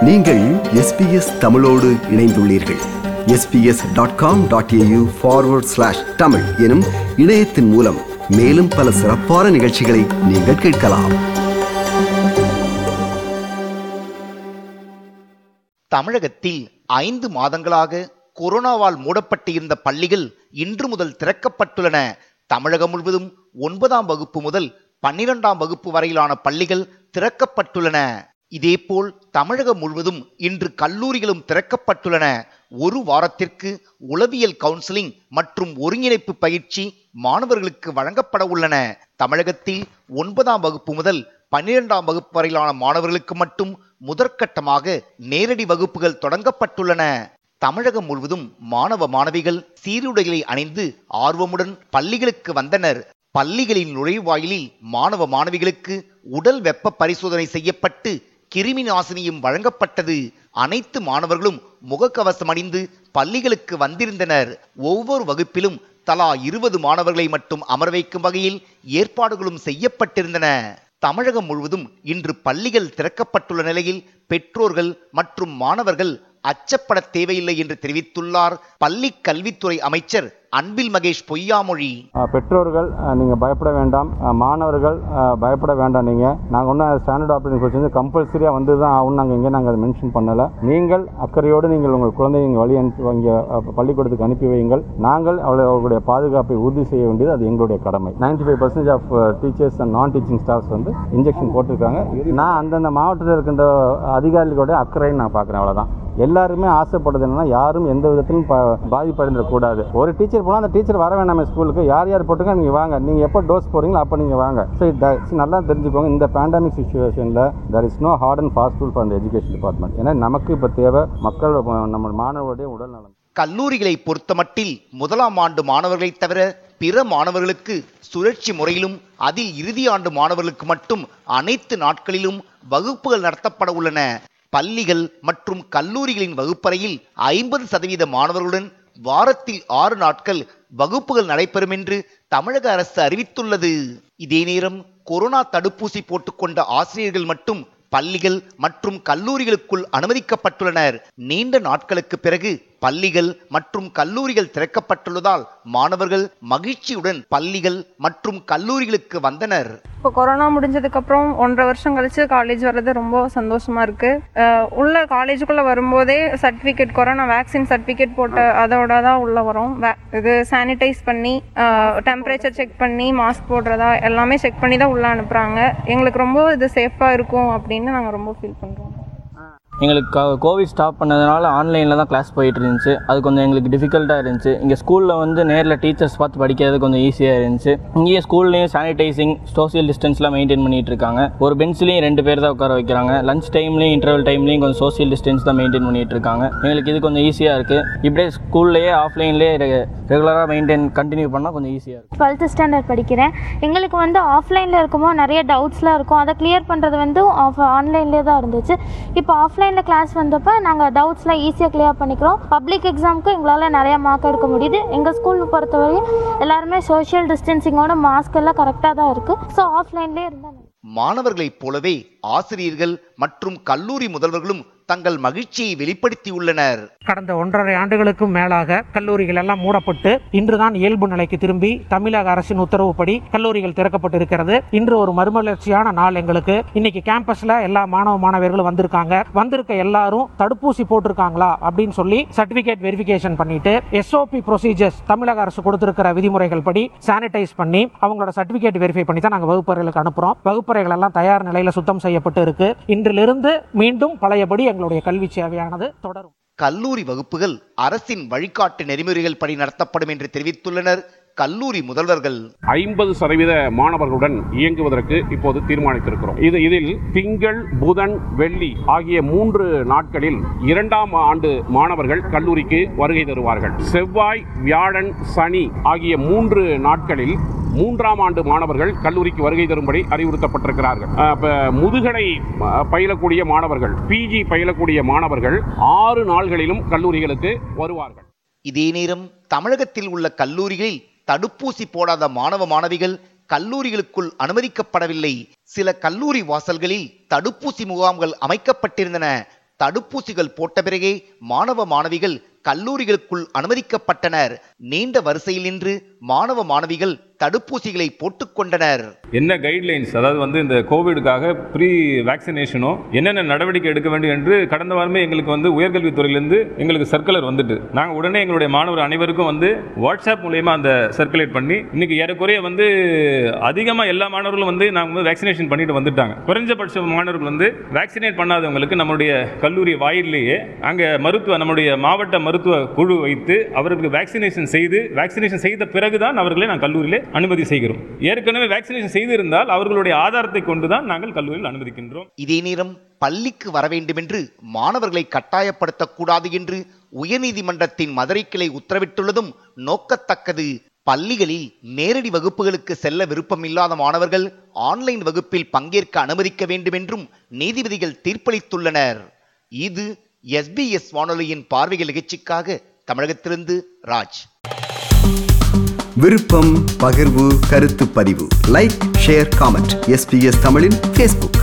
நீங்கள் எஸ்பிஎஸ் தமிழோடு இணைந்துள்ளீர்கள் SBS dot com dot AU forward slash Tamil எனும் இணையத்தின் மூலம் மேலும் பல சிறப்பான நிகழ்ச்சிகளை நீங்கள் கேட்கலாம் தமிழகத்தில் ஐந்து மாதங்களாக கொரோனாவால் மூடப்பட்டிருந்த பள்ளிகள் இன்று முதல் திறக்கப்பட்டுள்ளன தமிழகம் முழுவதும் ஒன்பதாம் வகுப்பு முதல் பன்னிரெண்டாம் வகுப்பு வரையிலான பள்ளிகள் திறக்கப்பட்டுள்ளன இதேபோல் தமிழகம் முழுவதும் இன்று கல்லூரிகளும் திறக்கப்பட்டுள்ளன ஒரு வாரத்திற்கு உளவியல் கவுன்சிலிங் மற்றும் ஒருங்கிணைப்பு பயிற்சி மாணவர்களுக்கு வழங்கப்பட உள்ளன தமிழகத்தில் ஒன்பதாம் வகுப்பு முதல் பன்னிரெண்டாம் வகுப்பு வரையிலான மாணவர்களுக்கு மட்டும் முதற்கட்டமாக நேரடி வகுப்புகள் தொடங்கப்பட்டுள்ளன தமிழகம் முழுவதும் மாணவ மாணவிகள் சீருடைகளை அணிந்து ஆர்வமுடன் பள்ளிகளுக்கு வந்தனர் பள்ளிகளின் நுழைவாயிலில் மாணவ மாணவிகளுக்கு உடல் வெப்ப பரிசோதனை செய்யப்பட்டு கிருமி நாசினியும் வழங்கப்பட்டது அனைத்து மாணவர்களும் முகக்கவசம் அணிந்து பள்ளிகளுக்கு வந்திருந்தனர் ஒவ்வொரு வகுப்பிலும் தலா இருபது மாணவர்களை மட்டும் அமர வைக்கும் வகையில் ஏற்பாடுகளும் செய்யப்பட்டிருந்தன தமிழகம் முழுவதும் இன்று பள்ளிகள் திறக்கப்பட்டுள்ள நிலையில் பெற்றோர்கள் மற்றும் மாணவர்கள் அச்சப்பட தேவையில்லை என்று தெரிவித்துள்ளார் பள்ளி கல்வித்துறை அமைச்சர் அன்பில் மகேஷ் பொய்யாமொழி அஹ் பெற்றோர்கள் நீங்கள் பயப்பட வேண்டாம் அஹ் மாணவர்கள் அஹ் பயப்பட வேண்டாம் நீங்கள் நாங்கள் ஒன்றும் ஸ்டாண்டர்ட் ஆப்ரேட்டிங் ப்ரொசீஜர் கம்பல்சரியாக வந்து தான் ஆகும் நாங்கள் எங்கே நாங்கள் அதை மென்ஷன் பண்ணலை நீங்கள் அக்கறையோடு நீங்கள் உங்கள் குழந்தையை இங்கே வழி அனுப்பி இங்கே அஹ், பள்ளிக்கூடத்துக்கு அனுப்பி வையுங்கள் நாங்கள் அவளை அவர்களுடைய பாதுகாப்பை உறுதி செய்ய வேண்டியது அது எங்களுடைய கடமை 95% five percentage of teachers and non teaching staffs வந்து இன்ஜெக்ஷன் போட்டிருக்காங்க நான் அந்தந்த மாவட்டத்தில் இருக்கின்ற அதிகாரிகளுடைய அக்கறையை நான் பார்க்குறேன் அவ்வளோதான் எல்லாருமே ஆசைப்படுறது என்னன்னா யாரும் எந்த விதத்திலும் ப பாதிப்படைந்துடக்கூடாது ஒரு டீச்சர் போனால் அந்த டீச்சர் வர வேண்டாம் ஸ்கூலுக்கு யார் யார் போட்டுங்க நீங்கள் வாங்க நீங்கள் எப்போ டோஸ் போகிறீங்களோ அப்போ நீங்கள் வாங்க ஸோ நல்லா தெரிஞ்சுக்கோங்க இந்த பேண்டமிக் சுச்சுவேஷனில் there is no hard and fast rule for அந்த எஜுகேஷன் டிபார்ட்மெண்ட் ஏன்னா நமக்கு இப்போ தேவை மக்கள் நம்ம மாணவருடைய உடல் நலம் கல்லூரிகளை பொறுத்தமட்டில் முதலாம் ஆண்டு மாணவர்களைத் தவிர பிற மாணவர்களுக்கு சுழற்சி முறையிலும் அதில் இறுதி ஆண்டு மாணவர்களுக்கு மட்டும் அனைத்து நாட்களிலும் வகுப்புகள் நடத்தப்பட உள்ளன பள்ளிகள் மற்றும் கல்லூரிகளின் வகுப்பறையில் ஐம்பது சதவீத மாணவர்களுடன் வாரத்தில் ஆறு நாட்கள் வகுப்புகள் நடைபெறும் என்று தமிழக அரசு அறிவித்துள்ளது இதே நேரம் கொரோனா தடுப்பூசி போட்டுக்கொண்ட ஆசிரியர்கள் மட்டும் பள்ளிகள் மற்றும் கல்லூரிகளுக்குள் அனுமதிக்கப்பட்டுள்ளனர் நீண்ட நாட்களுக்கு பிறகு பள்ளிகள் மற்றும் கல்லூரிகள் திறக்கப்பட்டுள்ளதால் மாணவர்கள் மகிழ்ச்சியுடன் பள்ளிகள் மற்றும் கல்லூரிகளுக்கு வந்தனர் இப்போ கொரோனா முடிஞ்சதுக்கப்புறம் ஒன்றரை வருஷம் கழிச்சு காலேஜ் வர்றது ரொம்ப சந்தோஷமா இருக்கு அஹ் உள்ள காலேஜுக்குள்ள வரும்போதே சர்டிஃபிகேட் கொரோனா வேக்சின் சர்டிஃபிகேட் போட்ட அதோட தான் உள்ள வரும் வே- இது சானிடைஸ் பண்ணி டெம்பரேச்சர் செக் பண்ணி மாஸ்க் போடுறதா எல்லாமே செக் பண்ணி தான் உள்ள அனுப்புறாங்க எங்களுக்கு ரொம்ப இது சேஃபா இருக்கும் அப்படின்னு நாங்கள் ரொம்ப ஃபீல் பண்றோம் எங்களுக்கு கோ- கோவிட் ஸ்டாப் பண்ணதுனால ஆன்லைனில் தான் கிளாஸ் போயிட்டு இருந்துச்சு அது கொஞ்சம் எங்களுக்கு டிஃபிகல்ட்டாக இருந்துச்சு இங்கே ஸ்கூலில் வந்து நேரில் டீச்சர்ஸ் பார்த்து படிக்கிறது கொஞ்சம் ஈஸியாக இருந்துச்சு இங்கேயே ஸ்கூல்லையும் சானிடைசிங் சோஷியல் டிஸ்டன்ஸ்லாம் மெயின்டைன் பண்ணிட்டு இருக்காங்க ஒரு பெஞ்ச்லேயும் ரெண்டு பேர் தான் உட்கார வைக்கிறாங்க லஞ்ச் டைம்லேயும் இன்டர்வல் டைம்லேயும் கொஞ்சம் சோஷியல் டிஸ்டன்ஸ் தான் மெயின்டைன் பண்ணிட்டு இருக்காங்க எங்களுக்கு இது கொஞ்சம் ஈஸியாக இருக்குது இப்படியே ஸ்கூல்லையே ஆஃப்லைன்லேயே ரெகுலராக மெயின்டைன் கண்டினியூ பண்ணால் கொஞ்சம் ஈஸியாக இருக்கும் டுவெல்த்து ஸ்டாண்டர்ட் படிக்கிறேன் எங்களுக்கு வந்து ஆஃப்லைனில் இருக்கும்போது நிறைய டவுட்ஸ்லாம் இருக்கும் அதை கிளியர் பண்ணுறது வந்து ஆஃப் ஆன்லைன்லேயே தான் இருந்துச்சு இப்போ ஆஃப்லைனில் கிளாஸ் வந்தப்போ நாங்கள் டவுட்ஸ்லாம் ஈஸியாக கிளியர் பண்ணிக்கிறோம் பப்ளிக் எக்ஸாமுக்கு எங்களால் நிறையா மார்க் எடுக்க முடியுது எங்கள் ஸ்கூல் பொறுத்தவரையும் எல்லாருமே சோஷியல் டிஸ்டன்சிங்கோட மாஸ்க் எல்லாம் கரெக்டாக தான் இருக்குது ஸோ ஆஃப்லைன்லேயே இருந்தால் மாணவர்களைப் போலவே ஆசிரியர்கள் மற்றும் கல்லூரி முதல்வர்களும் தங்கள் மகிழ்ச்சியை வெளிப்படுத்தியுள்ளனர் கடந்த ஒன்றரை ஆண்டுகளுக்கும் மேலாக கல்லூரிகள் எல்லாம் மூடப்பட்டு இன்றுதான் இயல்பு நிலைக்கு திரும்பி தமிழக அரசின் உத்தரவுப்படி கல்லூரிகள் திறக்கப்பட்டிருக்கிறது இன்று ஒரு மறுமலர்ச்சியான நாள் எங்களுக்கு இன்னைக்கு கேம்பஸ்ல எல்லா மாணவ மாணவர்களும் வந்திருக்காங்க வந்திருக்க எல்லாரும் தடுப்பூசி போட்டிருக்காங்களா அப்படின்னு சொல்லி சர்டிபிகேட் வெரிஃபிகேஷன் பண்ணிட்டு எஸ்ஓபி ப்ரொசீஜர்ஸ் தமிழக அரசு கொடுத்திருக்கிற விதிமுறைகள் படி சானிடைஸ் பண்ணி அவங்களோட சர்டிபிகேட் வெரிஃபை பண்ணி தான் நாங்கள் வகுப்பறைகளுக்கு அனுப்புறோம் வகுப்பறைகள் எல்லாம் தயார் நிலையில சுத்தம் செய்யப்பட்டு இருக்கு இன்றிலிருந்து மீண்டும் பழையபடி எங்களுடைய கல்வி சேவையானது தொடரும் கல்லூரி வகுப்புகள் அரசின் வழிகாட்டு நெறிமுறைகள் படி நடத்தப்படும் என்று தெரிவித்துள்ளனர் கல்லூரி முதல்வர்கள் ஐம்பது சதவீத மாணவர்களுடன் இயங்குவதற்கு இப்போது தீர்மானித்திருக்கிறோம் இது இதில் திங்கள் புதன் வெள்ளி ஆகிய மூன்று நாட்களில் இரண்டாம் ஆண்டு மாணவர்கள் கல்லூரிக்கு வருகை தருவார்கள் செவ்வாய் வியாழன் சனி ஆகிய மூன்று நாட்களில் மூன்றாம் ஆண்டு மாணவர்கள் கல்லூரிக்கு வருகை தரும்படி அறிவுறுத்தப்பட்டிருக்கிறார்கள் அஹ், இப்ப முதுகலை அஹ், பயிலக்கூடிய மாணவர்கள் பிஜி பயிலக்கூடிய மாணவர்கள் ஆறு நாள்களிலும் கல்லூரிகளுக்கு வருவார்கள் இதே நேரம் தமிழகத்தில் உள்ள கல்லூரிகளில் தடுப்பூசி போடாத மாணவ மாணவிகள் கல்லூரிகளுக்குள் அனுமதிக்கப்படவில்லை சில கல்லூரி வாசல்களில் தடுப்பூசி முகாம்கள் அமைக்கப்பட்டிருந்தன தடுப்பூசிகள் போட்ட பிறகே மாணவ மாணவிகள் கல்லூரிகளுக்குள் அனுமதிக்கப்பட்டனர் நீண்ட வரிசையில் நின்று மாணவ மாணவிகள் தடுப்பூசிகளை போட்டுக்கொண்டனர் என்ன கைட்லைன்ஸ் அதாவது வந்து இந்த கோவிடுக்காக ப்ரீ வேக்சினேஷனோ என்னென்ன நடவடிக்கை எடுக்க வேண்டும் என்று கடந்த வாரமே எங்களுக்கு வந்து உயர்கல்வித்துறையிலேருந்து எங்களுக்கு சர்க்குலர் வந்துட்டு நாங்கள் உடனே எங்களுடைய மாணவர் அனைவருக்கும் வந்து வாட்ஸ்அப் மூலயமா அந்த சர்க்குலேட் பண்ணி இன்னைக்கு ஏறக்குறைய வந்து அதிகமாக எல்லா மாணவர்களும் வந்து நாங்கள் வந்து வேக்சினேஷன் பண்ணிட்டு வந்துட்டாங்க குறைஞ்சபட்ச மாணவர்கள் வந்து வேக்சினேட் பண்ணாதவங்களுக்கு நம்முடைய கல்லூரி வாயிலேயே அங்கே மருத்துவ நம்முடைய மாவட்ட மருத்துவ குழு வைத்து அவர்களுக்கு வேக்சினேஷன் செய்து வேக்சினேஷன் செய்த பிறகுதான் அவர்களை நான் கல்லூரியிலே அனுமதி செய்கிறோம் ஏற்கனவே வேக்சினேஷன் செய்திருந்தால் அவர்களுடைய ஆதாரத்தை கொண்டு தான் நாங்கள் கல்லூரியில் அனுமதிக்கின்றோம் இதே நேரம் பள்ளிக்கு வர வேண்டும் என்று மாணவர்களை கட்டாயப்படுத்தக்கூடாது என்று உயர்நீதிமன்றத்தின் மதுரை கிளை உத்தரவிட்டுள்ளதும் நோக்கத்தக்கது பள்ளிகளில் நேரடி வகுப்புகளுக்கு செல்ல விருப்பமில்லாத மாணவர்கள் ஆன்லைன் வகுப்பில் பங்கேற்க அனுமதிக்க வேண்டும் என்றும் நீதிபதிகள் தீர்ப்பளித்துள்ளனர் இது எஸ்பிஎஸ் வானொலியின் பார்வைகள் நிகழ்ச்சிக்காக தமிழகத்திலிருந்து ராஜ் விருப்பம் பகிர்வு கருத்து பதிவு லைக் ஷேர் காமெண்ட் எஸ்பிஎஸ் தமிழின் ஃபேஸ்புக்